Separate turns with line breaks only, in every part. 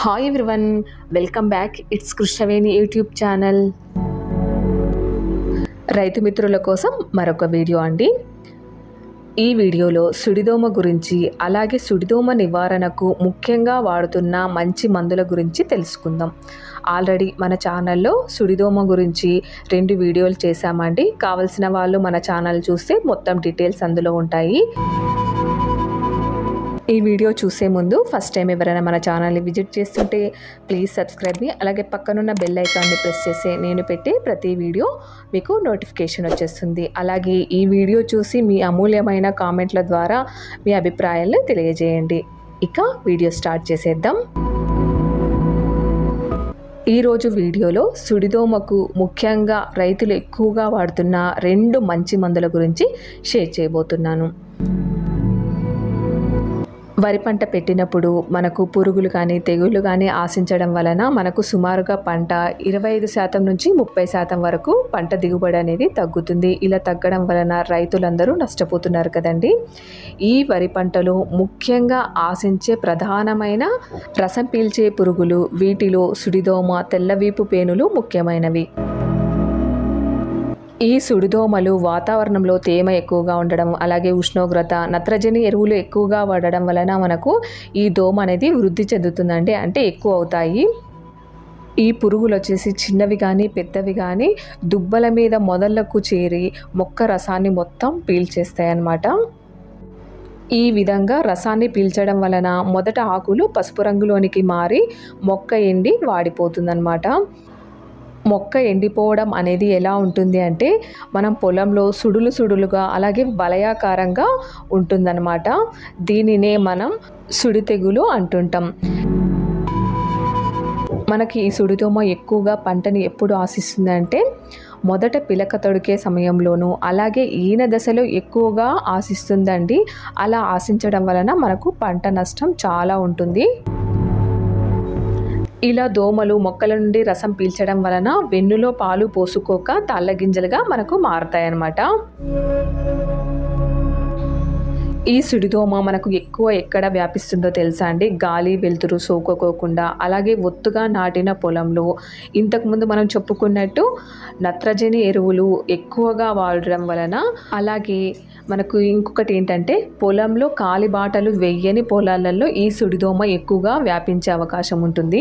hi everyone welcome back it's Krishnaveni YouTube channel రైతు మిత్రుల కోసం మరొక వీడియో అండి ఈ వీడియోలో సుడిదోమ గురించి అలాగే సుడిదోమ నివారణకు ముఖ్యంగా వాడుతున్న మంచి మందుల గురించి తెలుసుకుందాం ఆల్రెడీ మన ఛానల్లో సుడిదోమ గురించి రెండు వీడియోలు చేశామండి కావలసిన వాళ్ళు మన ఛానల్ చూస్తే మొత్తం డీటెయిల్స్ అందులో ఉంటాయి ఈ వీడియో చూసే ముందు ఫస్ట్ టైం ఎవరైనా మన ఛానల్ని విజిట్ చేస్తుంటే ప్లీజ్ సబ్స్క్రైబ్ మీ అలాగే పక్కనున్న బెల్ ఐకాన్ని ప్రెస్ చేస్తే నేను పెట్టే ప్రతి వీడియో మీకు నోటిఫికేషన్ వచ్చేస్తుంది అలాగే ఈ వీడియో చూసి మీ అమూల్యమైన కామెంట్ల ద్వారా మీ అభిప్రాయాలను తెలియజేయండి ఇక వీడియో స్టార్ట్ చేసేద్దాం ఈరోజు వీడియోలో సుడిదోమకు ముఖ్యంగా రైతులు ఎక్కువగా వాడుతున్న రెండు మంచి మందుల గురించి షేర్ చేయబోతున్నాను వరి పంట పెట్టినప్పుడు మనకు పురుగులు కానీ తెగుళ్ళు కానీ ఆశించడం వలన మనకు సుమారుగా పంట ఇరవై ఐదు శాతం నుంచి ముప్పై శాతం వరకు పంట దిగుబడి అనేది తగ్గుతుంది ఇలా తగ్గడం వలన రైతులందరూ నష్టపోతున్నారు కదండి ఈ వరి పంటలో ముఖ్యంగా ఆశించే ప్రధానమైన రసం పీల్చే పురుగులు వీటిలో సుడిదోమ తెల్లవీపు పేనులు ముఖ్యమైనవి ఈ సుడిదోమలు వాతావరణంలో తేమ ఎక్కువగా ఉండడం అలాగే ఉష్ణోగ్రత నత్రజని ఎరువులు ఎక్కువగా వాడడం వలన మనకు ఈ దోమ అనేది వృద్ధి చెందుతుందండి అంటే ఎక్కువ అవుతాయి ఈ పురుగులు వచ్చేసి చిన్నవి కానీ పెద్దవి కానీ దుబ్బల మీద మొదళ్లకు చేరి మొక్క రసాన్ని మొత్తం పీల్చేస్తాయి అన్నమాట ఈ విధంగా రసాన్ని పీల్చడం వలన మొదట ఆకులు పసుపు రంగులోనికి మారి మొక్క ఎండి వాడిపోతుందన్నమాట మొక్క ఎండిపోవడం అనేది ఎలా ఉంటుంది అంటే మనం పొలంలో సుడులు సుడులుగా అలాగే వలయాకారంగా ఉంటుందన్నమాట దీనినే మనం సుడి తెగులు అంటుంటాం మనకి ఈ సుడిదోమ ఎక్కువగా పంటని ఎప్పుడు ఆశిస్తుంది మొదట పిలక తొడికే సమయంలోనూ అలాగే ఈన దశలో ఎక్కువగా ఆశిస్తుందండి అలా ఆశించడం వలన మనకు పంట నష్టం చాలా ఉంటుంది ఇలా దోమలు మొక్కల నుండి రసం పీల్చడం వలన వెన్నులో పాలు పోసుకోక తాళ్ళ గింజలుగా మనకు మారతాయన్నమాట ఈ సుడిదోమ మనకు ఎక్కువ ఎక్కడ వ్యాపిస్తుందో తెలుసా అండి గాలి వెలుతురు సోకోకోకుండా అలాగే ఒత్తుగా నాటిన పొలంలో ఇంతకుముందు మనం చెప్పుకున్నట్టు నత్రజని ఎరువులు ఎక్కువగా వాడడం వలన అలాగే మనకు ఇంకొకటి ఏంటంటే పొలంలో కాలిబాటలు వెయ్యని పొలాలలో ఈ సుడిదోమ ఎక్కువగా వ్యాపించే అవకాశం ఉంటుంది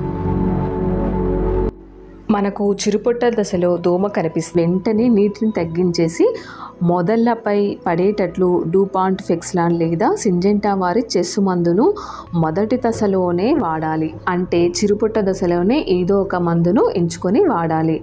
మనకు చిరుపొట్ట దశలో దోమ కనిపిస్తుంది వెంటనే నీటిని తగ్గించేసి మొదళ్లపై పడేటట్లు డూపాంట్ ఫెక్స్లాన్ లేదా సింజెంటా వారి చెస్సు మందును మొదటి దశలోనే వాడాలి అంటే చిరుపొట్ట దశలోనే ఏదో ఒక మందును ఎంచుకొని వాడాలి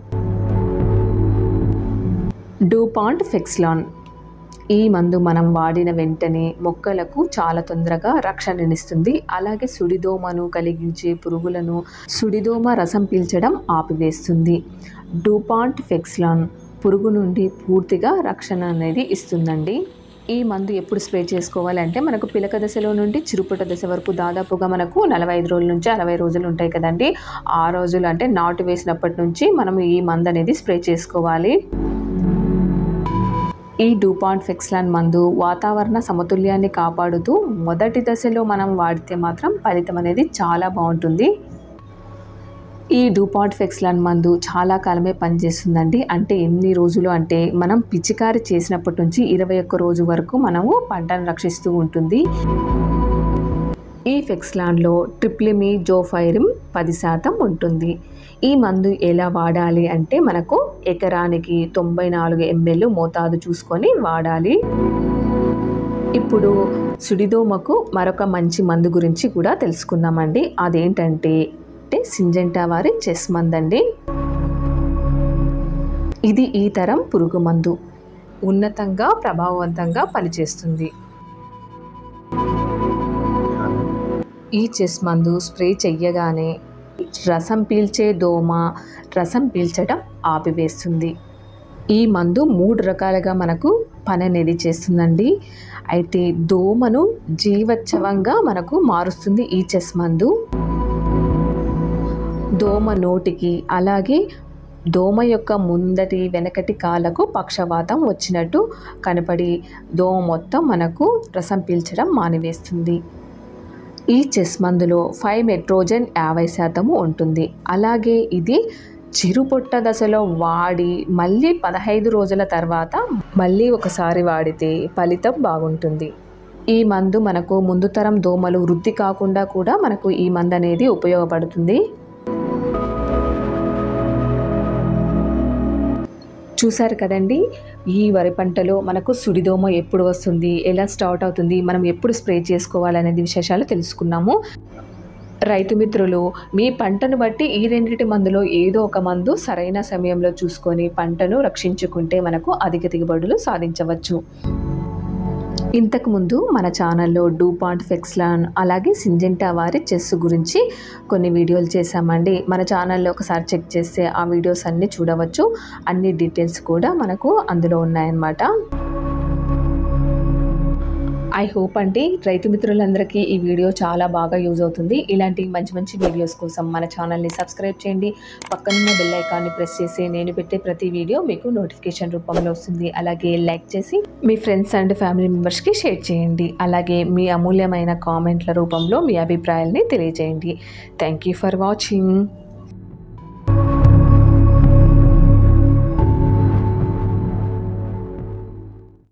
డూపాంట్ ఫెక్స్లాన్ ఈ మందు మనం వాడిన వెంటనే మొక్కలకు చాలా తొందరగా రక్షణనిస్తుంది అలాగే సుడిదోమను కలిగించే పురుగులను సుడిదోమ రసం పీల్చడం ఆపివేస్తుంది డూపాంట్ ఫెక్స్లాన్ పురుగు నుండి పూర్తిగా రక్షణ అనేది ఇస్తుందండి ఈ మందు ఎప్పుడు స్ప్రే చేసుకోవాలంటే మనకు పిలక దశలో నుండి చిరుపుట దశ వరకు దాదాపుగా మనకు నలభై ఐదు రోజుల నుంచి అరవై రోజులు ఉంటాయి కదండి ఆ రోజులు అంటే నాటు వేసినప్పటి నుంచి మనం ఈ మందు అనేది స్ప్రే చేసుకోవాలి ఈ డూపాంట్ ఫెక్స్లాన్ మందు వాతావరణ సమతుల్యాన్ని కాపాడుతూ మొదటి దశలో మనం వాడితే మాత్రం ఫలితం అనేది చాలా బాగుంటుంది ఈ డూపాంట్ ఫెక్స్లాన్ మందు చాలా కాలమే పనిచేస్తుందండి అంటే ఎన్ని రోజులు అంటే మనం పిచికారి చేసినప్పటి నుంచి ఇరవై ఒక్క రోజు వరకు మనము పంటను రక్షిస్తూ ఉంటుంది ఈ ఫెక్స్లాన్లో ట్రిప్లిమి జోఫైరిమ్ పది శాతం ఉంటుంది ఈ మందు ఎలా వాడాలి అంటే మనకు ఎకరానికి తొంభై నాలుగు ఎంఎల్ మోతాదు చూసుకొని వాడాలి ఇప్పుడు సుడిదోమకు మరొక మంచి మందు గురించి కూడా తెలుసుకుందామండి అదేంటంటే అంటే సింజెంటా వారి చెస్ మందండి ఇది ఈ తరం పురుగు మందు ఉన్నతంగా ప్రభావవంతంగా పనిచేస్తుంది ఈ చెస్ మందు స్ప్రే చెయ్యగానే రసం పీల్చే దోమ రసం పీల్చడం ఆపివేస్తుంది ఈ మందు మూడు రకాలుగా మనకు పని అనేది చేస్తుందండి అయితే దోమను జీవోత్సవంగా మనకు మారుస్తుంది ఈ చెస్ మందు దోమ నోటికి అలాగే దోమ యొక్క ముందటి వెనకటి కాళ్ళకు పక్షవాతం వచ్చినట్టు కనపడి దోమ మొత్తం మనకు రసం పీల్చడం మానివేస్తుంది ఈ చెస్ మందులో ఫైవ్ మెట్రోజన్ యాభై శాతము ఉంటుంది అలాగే ఇది చిరుపొట్ట దశలో వాడి మళ్ళీ పదహైదు రోజుల తర్వాత మళ్ళీ ఒకసారి వాడితే ఫలితం బాగుంటుంది ఈ మందు మనకు ముందు తరం దోమలు వృద్ధి కాకుండా కూడా మనకు ఈ మందు అనేది ఉపయోగపడుతుంది చూశారు కదండి ఈ వరి పంటలో మనకు సుడిదోమ ఎప్పుడు వస్తుంది ఎలా స్టార్ట్ అవుతుంది మనం ఎప్పుడు స్ప్రే చేసుకోవాలనేది విశేషాలు తెలుసుకున్నాము రైతు మిత్రులు మీ పంటను బట్టి ఈ రెండింటి మందులో ఏదో ఒక మందు సరైన సమయంలో చూసుకొని పంటను రక్షించుకుంటే మనకు అధిక దిగుబడులు సాధించవచ్చు ఇంతకుముందు మన ఛానల్లో డూపాంట్ ఫెక్స్లాన్ అలాగే సింజెంటా వారి చెస్ గురించి కొన్ని వీడియోలు చేశామండి మన ఛానల్లో ఒకసారి చెక్ చేస్తే ఆ వీడియోస్ అన్నీ చూడవచ్చు అన్ని డీటెయిల్స్ కూడా మనకు అందులో ఉన్నాయన్నమాట ఐ హోప్ అండి రైతు మిత్రులందరికీ ఈ వీడియో చాలా బాగా యూజ్ అవుతుంది ఇలాంటి మంచి మంచి వీడియోస్ కోసం మన ఛానల్ని సబ్స్క్రైబ్ చేయండి పక్కనున్న బెల్ ఐకాన్ని ప్రెస్ చేసి నేను పెట్టే ప్రతి వీడియో మీకు నోటిఫికేషన్ రూపంలో వస్తుంది అలాగే లైక్ చేసి మీ ఫ్రెండ్స్ అండ్ ఫ్యామిలీ మెంబర్స్కి షేర్ చేయండి అలాగే మీ అమూల్యమైన కామెంట్ల రూపంలో మీ అభిప్రాయాల్ని తెలియజేయండి థ్యాంక్ యూ ఫర్ వాచింగ్